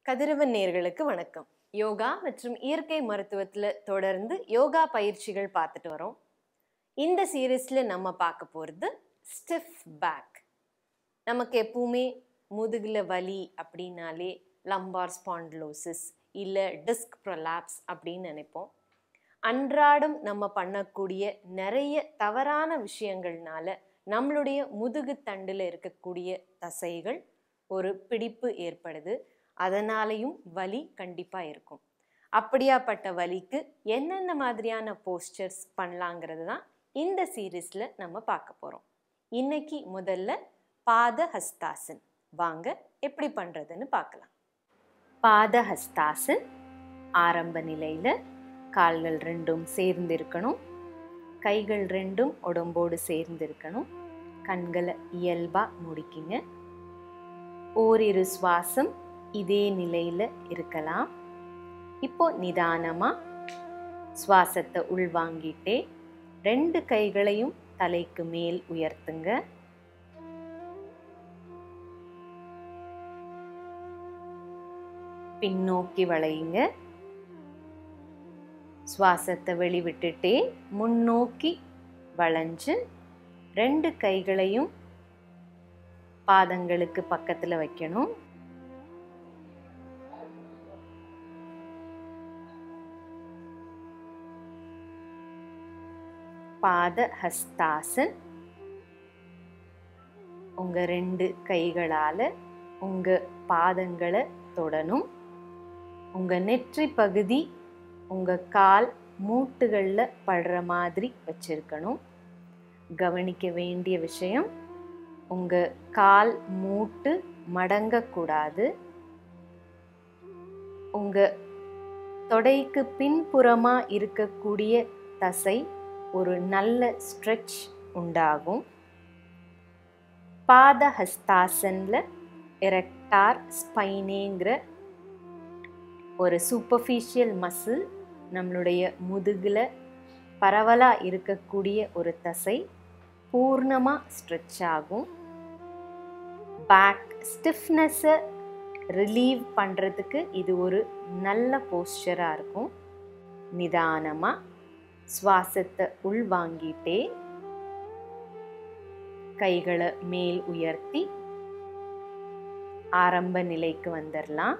கதிரவன் நேர்களுக்கு வணக்கம் யோகா மற்றும் இயற்கை மருத்துவத்துல தொடர்ந்து யோகா பயிற்சிகள் பார்த்துட்டு வரோம் இந்த சீரீஸ்ல நம்ம பார்க்க போறது ஸ்டிஃப் பேக் நமக்கு எப்பவுமே முதுகுல வலி அப்படின்னாலே லம்பார் ஸ்பாண்டிலோசிஸ் இல்லை டிஸ்க் ப்ரொலாப்ஸ் அப்படின்னு நினைப்போம் அன்றாடம் நம்ம பண்ணக்கூடிய நிறைய தவறான விஷயங்கள்னால நம்மளுடைய முதுகு தண்டில் இருக்கக்கூடிய தசைகள் ஒரு பிடிப்பு ஏற்படுது அதனாலையும் வலி கண்டிப்பாக இருக்கும் அப்படியாப்பட்ட வலிக்கு என்னென்ன மாதிரியான போஸ்டர்ஸ் பண்ணலாங்கிறது தான் இந்த சீரீஸில் நம்ம பார்க்க போகிறோம் இன்னைக்கு முதல்ல பாத ஹஸ்தாசன் வாங்க எப்படி பண்ணுறதுன்னு பார்க்கலாம் பாத ஹஸ்தாசன் ஆரம்ப நிலையில் கால்கள் ரெண்டும் சேர்ந்து இருக்கணும் கைகள் ரெண்டும் உடம்போடு சேர்ந்து இருக்கணும் கண்களை இயல்பாக முடிக்கிங்க ஓரிரு சுவாசம் இதே நிலையில் இருக்கலாம் இப்போ நிதானமாக சுவாசத்தை உள்வாங்கிட்டே ரெண்டு கைகளையும் தலைக்கு மேல் உயர்த்துங்க பின்னோக்கி வளையுங்க சுவாசத்தை வெளிவிட்டுட்டே முன்னோக்கி வளைஞ்சு ரெண்டு கைகளையும் பாதங்களுக்கு பக்கத்தில் வைக்கணும் பாத ஹஸ்தாசன் உங்க ரெண்டு கைகளால உங்க பாதங்களை தொடணும் உங்க நெற்றி பகுதி உங்க கால் மூட்டுகளில் படுற மாதிரி வச்சிருக்கணும் கவனிக்க வேண்டிய விஷயம் உங்க கால் மூட்டு மடங்கக்கூடாது உங்க தொடைக்கு பின்புறமா இருக்கக்கூடிய தசை ஒரு நல்ல ஸ்ட்ரெச் உண்டாகும் பாத ஹஸ்தாசனில் எரக்டார் ஸ்பைனேங்கிற ஒரு சூப்பர்ஃபிஷியல் மசில் நம்மளுடைய முதுகில் பரவலாக இருக்கக்கூடிய ஒரு தசை பூர்ணமாக ஸ்ட்ரெச் ஆகும் பேக் ஸ்டிஃப்னஸை ரிலீவ் பண்ணுறதுக்கு இது ஒரு நல்ல போஸ்டராக இருக்கும் நிதானமாக சுவாசத்தை உள்வாங்கிட்டே கைகளை மேல் உயர்த்தி ஆரம்ப நிலைக்கு வந்துடலாம்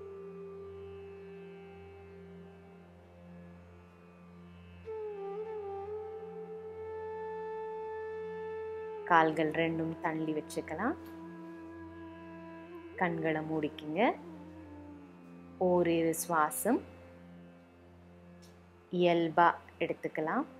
கால்கள் ரெண்டும் தள்ளி வச்சுக்கலாம் கண்களை மூடிக்குங்க ஓரிரு சுவாசம் இயல்பா எடுத்துக்கலாம்